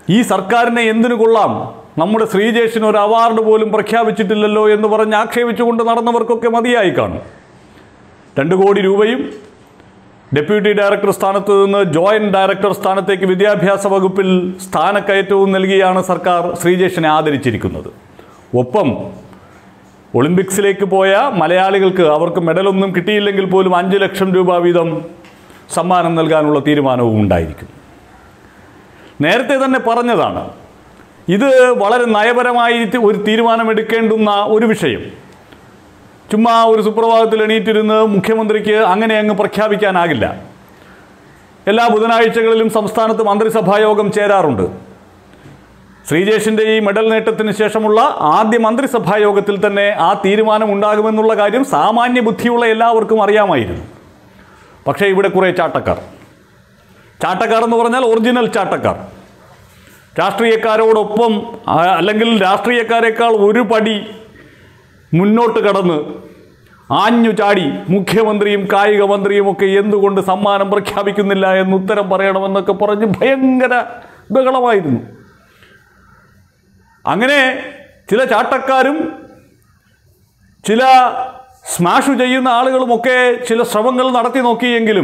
ഈ സർക്കാരിനെ എന്തിനു കൊള്ളാം നമ്മുടെ ശ്രീജേഷിന് ഒരു അവാർഡ് പോലും പ്രഖ്യാപിച്ചിട്ടില്ലല്ലോ എന്ന് പറഞ്ഞ് ആക്ഷേപിച്ചുകൊണ്ട് നടന്നവർക്കൊക്കെ മതിയായി കാണും രണ്ട് കോടി രൂപയും ഡെപ്യൂട്ടി ഡയറക്ടർ സ്ഥാനത്ത് നിന്ന് ജോയിന്റ് ഡയറക്ടർ സ്ഥാനത്തേക്ക് വിദ്യാഭ്യാസ വകുപ്പിൽ സ്ഥാനക്കയറ്റവും നൽകിയാണ് സർക്കാർ ശ്രീജേഷിനെ ആദരിച്ചിരിക്കുന്നത് ഒപ്പം ഒളിമ്പിക്സിലേക്ക് പോയ മലയാളികൾക്ക് അവർക്ക് മെഡലൊന്നും കിട്ടിയില്ലെങ്കിൽ പോലും അഞ്ച് ലക്ഷം രൂപ വീതം സമ്മാനം നൽകാനുള്ള തീരുമാനവും ഉണ്ടായിരിക്കും നേരത്തെ തന്നെ പറഞ്ഞതാണ് ഇത് വളരെ നയപരമായി ഒരു തീരുമാനമെടുക്കേണ്ടുന്ന ഒരു വിഷയം ചുമ്മാ ഒരു സുപ്രഭാതത്തിൽ എണീറ്റിരുന്ന് മുഖ്യമന്ത്രിക്ക് അങ്ങനെ അങ്ങ് പ്രഖ്യാപിക്കാനാകില്ല എല്ലാ ബുധനാഴ്ചകളിലും സംസ്ഥാനത്ത് മന്ത്രിസഭാ യോഗം ചേരാറുണ്ട് ശ്രീജേഷിൻ്റെ ഈ മെഡൽ നേട്ടത്തിന് ശേഷമുള്ള ആദ്യ മന്ത്രിസഭാ യോഗത്തിൽ തന്നെ ആ തീരുമാനം ഉണ്ടാകുമെന്നുള്ള കാര്യം സാമാന്യ ബുദ്ധിയുള്ള എല്ലാവർക്കും അറിയാമായിരുന്നു പക്ഷേ ഇവിടെ കുറേ ചാട്ടക്കാർ ചാട്ടക്കാർ എന്ന് പറഞ്ഞാൽ ഒറിജിനൽ ചാട്ടക്കാർ രാഷ്ട്രീയക്കാരോടൊപ്പം ആ, അല്ലെങ്കിൽ രാഷ്ട്രീയക്കാരെക്കാൾ ഒരു പടി മുന്നോട്ട് കടന്ന് ആഞ്ഞു ചാടി മുഖ്യമന്ത്രിയും കായിക മന്ത്രിയും ഒക്കെ എന്തുകൊണ്ട് സമ്മാനം പ്രഖ്യാപിക്കുന്നില്ല എന്ന് ഉത്തരം പറയണമെന്നൊക്കെ പറഞ്ഞ് ഭയങ്കര ബഹളമായിരുന്നു അങ്ങനെ ചില ചാട്ടക്കാരും ചില സ്മാഷ് ചെയ്യുന്ന ആളുകളുമൊക്കെ ചില ശ്രമങ്ങൾ നടത്തി നോക്കിയെങ്കിലും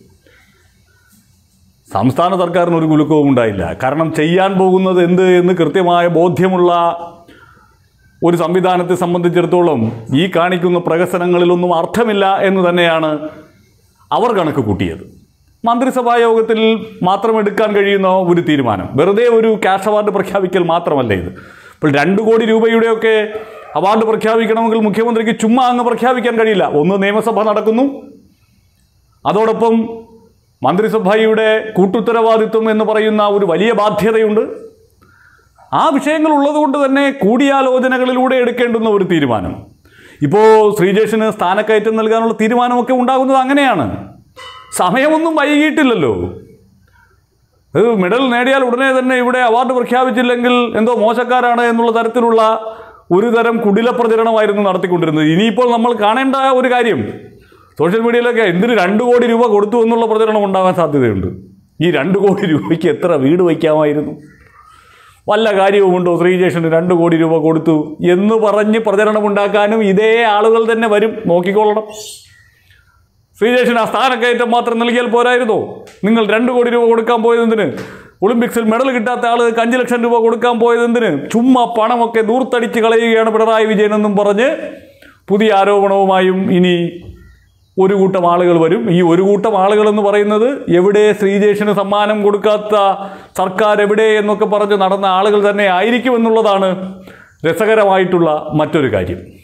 സംസ്ഥാന സർക്കാരിന് ഒരു കുലുക്കവും ഉണ്ടായില്ല കാരണം ചെയ്യാൻ പോകുന്നത് എന്ത് എന്ന് കൃത്യമായ ബോധ്യമുള്ള ഒരു സംവിധാനത്തെ സംബന്ധിച്ചിടത്തോളം ഈ കാണിക്കുന്ന പ്രഹസനങ്ങളിലൊന്നും അർത്ഥമില്ല എന്ന് തന്നെയാണ് അവർ കണക്ക് കൂട്ടിയത് മന്ത്രിസഭാ യോഗത്തിൽ മാത്രം എടുക്കാൻ കഴിയുന്ന ഒരു തീരുമാനം വെറുതെ ഒരു ക്യാഷ് അവാർഡ് പ്രഖ്യാപിക്കൽ മാത്രമല്ല ഇത് ഇപ്പോൾ രണ്ട് കോടി രൂപയുടെയൊക്കെ അവാർഡ് പ്രഖ്യാപിക്കണമെങ്കിൽ മുഖ്യമന്ത്രിക്ക് ചുമ്മാ അങ്ങ് പ്രഖ്യാപിക്കാൻ കഴിയില്ല ഒന്ന് നിയമസഭ നടക്കുന്നു അതോടൊപ്പം മന്ത്രിസഭയുടെ കൂട്ടുത്തരവാദിത്വം എന്ന് പറയുന്ന ഒരു വലിയ ബാധ്യതയുണ്ട് ആ വിഷയങ്ങൾ ഉള്ളതുകൊണ്ട് തന്നെ കൂടിയാലോചനകളിലൂടെ എടുക്കേണ്ടുന്ന ഒരു തീരുമാനം ഇപ്പോൾ ശ്രീജേഷിന് സ്ഥാനക്കയറ്റം നൽകാനുള്ള തീരുമാനമൊക്കെ ഉണ്ടാകുന്നത് അങ്ങനെയാണ് സമയമൊന്നും വൈകിയിട്ടില്ലല്ലോ ഇത് മെഡൽ നേടിയാൽ ഉടനെ തന്നെ ഇവിടെ അവാർഡ് പ്രഖ്യാപിച്ചില്ലെങ്കിൽ എന്തോ മോശക്കാരാണ് എന്നുള്ള തരത്തിലുള്ള ഒരു തരം കുടില പ്രചരണമായിരുന്നു നടത്തിക്കൊണ്ടിരുന്നത് ഇനിയിപ്പോൾ നമ്മൾ കാണേണ്ട ഒരു കാര്യം സോഷ്യൽ മീഡിയയിലൊക്കെ എന്തിന് രണ്ട് കോടി രൂപ കൊടുത്തു എന്നുള്ള പ്രചരണം ഉണ്ടാകാൻ സാധ്യതയുണ്ട് ഈ രണ്ട് കോടി രൂപയ്ക്ക് എത്ര വീട് വയ്ക്കാമായിരുന്നു വല്ല കാര്യവുമുണ്ടോ ശ്രീജേഷന് രണ്ട് കോടി രൂപ കൊടുത്തു എന്ന് പറഞ്ഞ് പ്രചരണമുണ്ടാക്കാനും ഇതേ ആളുകൾ തന്നെ വരും നോക്കിക്കൊള്ളണം ശ്രീജേഷിന് ആ സ്ഥാനക്കയറ്റം മാത്രം നൽകിയാൽ പോരായിരുന്നോ നിങ്ങൾ രണ്ട് കോടി രൂപ കൊടുക്കാൻ പോയതെന്തിന് ഒളിമ്പിക്സിൽ മെഡൽ കിട്ടാത്ത ആളുകൾക്ക് അഞ്ച് ലക്ഷം രൂപ കൊടുക്കാൻ പോയതെന്തിന് ചുമ്മാ പണമൊക്കെ ദൂർത്തടിച്ച് കളയുകയാണ് പിണറായി വിജയൻ എന്നും പറഞ്ഞ് പുതിയ ആരോപണവുമായും ഇനി ഒരു കൂട്ടം ആളുകൾ വരും ഈ ഒരു കൂട്ടം ആളുകൾ എന്ന് പറയുന്നത് എവിടെ ശ്രീജേഷിന് സമ്മാനം കൊടുക്കാത്ത സർക്കാർ എവിടെ എന്നൊക്കെ പറഞ്ഞ് നടന്ന ആളുകൾ തന്നെ ആയിരിക്കുമെന്നുള്ളതാണ് രസകരമായിട്ടുള്ള മറ്റൊരു കാര്യം